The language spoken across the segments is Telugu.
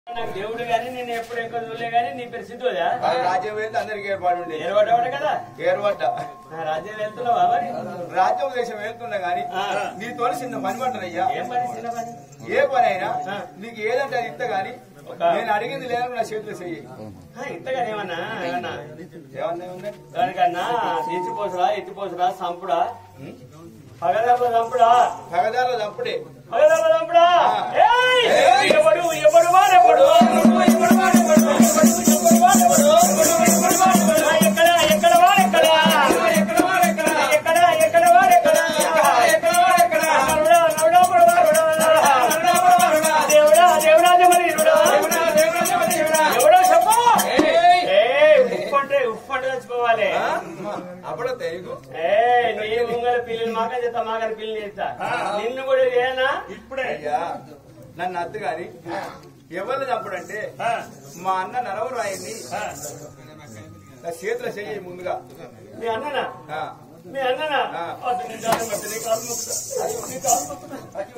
నాకు దేవుడు గాని నేను ఎప్పుడు ఎక్కువ చూడలే గాని నీ పేరు సిద్ధుదా ఆ రాజ్యం వెళ్తే అందరికి ఏర్పాటు ఉండే ఏర్పడ్డాడు కదా ఏర్పడ్డ నా రాజ్యం వెళ్తున్నావా మరి రాజ్యం దేశం వెళ్తున్నా గాని ఆ. నీతో చిన్న పని పడ్డదయ్యా ఏం పని చిన్న పని ఏ పని అయినా ఆ. నీకు ఏదంటే అది ఇస్తా గాని ఒక- నేను అడిగింది లేదు నా చేతిలో చెయ్యి ఆ, ఇంతగా ఏమన్నా ఏమన్నా ఏమన్నా ఉన్నాయి దానికన్నా ఎత్తిపోసురా ఎత్తిపోసురా సంపుడా పగదర్ల సంపుడా పగదారులు తప్పుడే పగదర్ల సంపుడా ఆ. ఏయ్! ఎవడు ఎవడు వాడెవడు ఎవడు వాడెవడు? ఎవడు వాడెవడు? ఆ, ఎక్కడ ఎక్కడ వాడెక్కడ ఎక్కడ వాడెక్కడ ఎక్కడ ఎక్కడ వాడెక్కడ ఎక్కడ వాడెక్కడ నరుడా నరుడా పొడవా నరుడా దేవుడా దేవుడా దేవుడా ఎవడో చెప్పు ఏయ్ ఉప్పు అంటే ఉప్పు అంటే తెచ్చుకోవాలి అప్పుడే తెగు ఏయ్ నీ ముంగల పిల్లలు మాక చేస్తా మాకని పిల్లలు చేస్తా నిన్ను కూడా ఏనా ఇప్పుడే అయ్యా నన్ను అద్దు గాని ఎవరిని చంపడంటే మా అన్న నరవరు ఆయన్ని నా చేతిలో చెయ్యి ముందుగా మీ అన్ననా ఆ. మీ అన్ననా ఆ. వద్దు, నీ దారి పట్టు, నీ కాలు మొక్కుతా. నీ కాలు మొక్కుతా.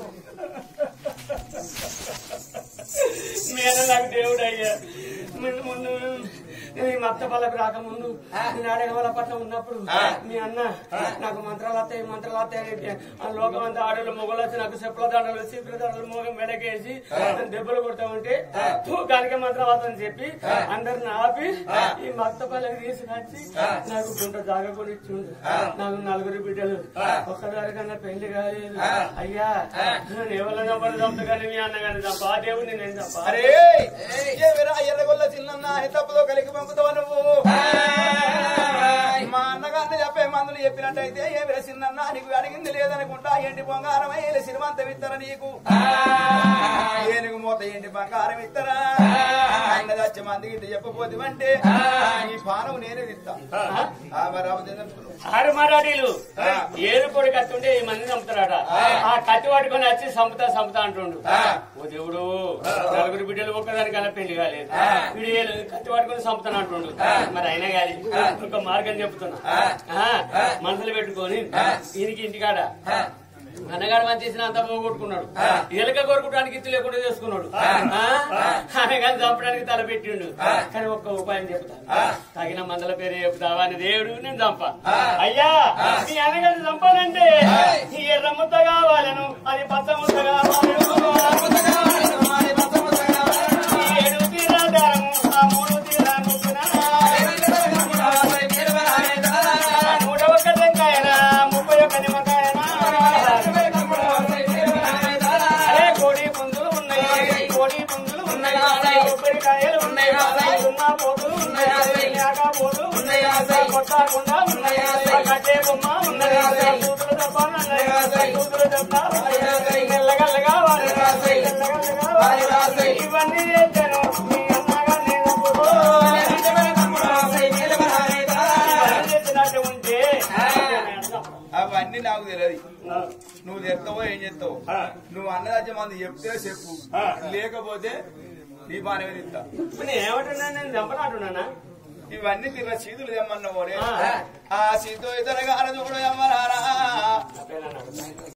మీ అన్న నాకు దేవుడు అయ్యా ముందు ముందు నేను ఈ మత్త పళ్ళకు రాకముందు నేను అడగవల పట్ల ఉన్నప్పుడు మీ అన్న నాకు మంత్రాలు వస్తాయి మంత్రాలు వస్తాయి అని ఆ లోకం అంతా ఆడలు మొగలు వచ్చి నాకు చెప్పుల దండలు చీపుల దండలు మోగం మెడకేసి నన్ను దెబ్బలు కొడతా ఉంటే కానికే మంత్రం వస్తుందని చెప్పి అందరిని ఆపి ఈ మత్త పళ్ళకి తీసుకొచ్చి నాకు గుంట జాగ కొనిచ్చిండు నాకు నలుగురు బిడ్డలు ఒక్కదారి కన్నా పెళ్లి కాలేదు అయ్యా నేను ఎవరిని చంపని చంపుతా కానీ మీ అన్న కానీ చంప ఆ దేవుడిని నేను చంప అరే ఏమిరా ఎర్రగొల్ల చిన్న అని తప్పుతో కలిగి పంపుతావా నువ్వు మా అన్నగారిని చెప్పే మందులు చెప్పినట్టయితే ఏమిరా చిన్న నీకు అడిగింది లేదనుకుంటా ఎండి బంగారం అయ్యే సిరిమంతం ఇస్తారా నీకు ఏనుగు మూత ఎండి బంగారం ఇస్తారా అన్న వచ్చే మందికి ఇంత చెప్పబోతుందంటే ఈ పానం నేనే ఇస్తా ఆ, మరి రామచంద్ర ఆరు మరాఠీలు ఏడు పొడి కత్తి ఉంటే ఈ మంది చంపుతారట ఆ కత్తి పట్టుకొని వచ్చి చంపుతా చంపుతా అంటుండు ఓ దేవుడు నలుగురు బిడ్డలు ఒక్కదానికి అలా పెళ్లి కాలేదు వీడు ఏలు కత్తి పట్టుకొని చంపుతాను అంటుండు మరి అయినా కాదు ఒక మార్గం చెప్తున్నా ఆ, మనసులు పెట్టుకొని ఈయనకి ఇంటికాడ అన్నగాడు మంచి చేసిన అంతా పోగొట్టుకున్నాడు ఎలుక కొరుకోవడానికి ఇత్తు లేకుండా చేసుకున్నాడు అనగాని చంపడానికి తల పెట్టిండు కానీ ఒక్క ఉపాయం చెప్తా తగిన మందల పేరు చెప్తావా అని దేవుడు నేను చంప అయ్యా మీ అన్నగారిని చంపాలంటే ఈ ఎర్ర ముద్ద కావాలను అది పచ్చ ముద్ద కావాలను ఈ ఏడు తీరాధారము ఆ మూడు తీరా ముగ్గున నూట ఒక్క టెంకాయనా ముప్పై ఒక్క నిమ్మకాయనా అరే కోడి పుంజులు ఉన్నాయి కోడి పుంజులు ఉన్నాయి కొబ్బరికాయలు ఉన్నాయి సున్నా పోతులు ఉన్నాయి యాక పోతులు ఉన్నాయి కొట్టకుండా ఉన్నాయి కట్టే బొమ్మ ఉన్నది కూతురు తప్ప ఉన్నాయి కూతురు తప్ప మెల్లగల్లగా వారి మెల్లగల్లగా వారి ఇవన్నీ చేశాను మీ అన్నగా నేను చేసినట్టు ఉంటే అవన్నీ నాకు తెలియదు నువ్వు తెస్తావో ఏం చేస్తావో నువ్వు అన్నదాజ్యం మంది చెప్తే చెప్పు లేకపోతే నీ బాగానే తింటా ఇప్పుడు నేను ఏమంటున్నా నేను చంపనంటున్నానా ఇవన్నీ తిన్న సీతులు తెమ్మన్న పోడే ఆ. ఆ సీతో ఇతర గారు చూడు ఎమ్మరారా నా పేరు అన్నాడు.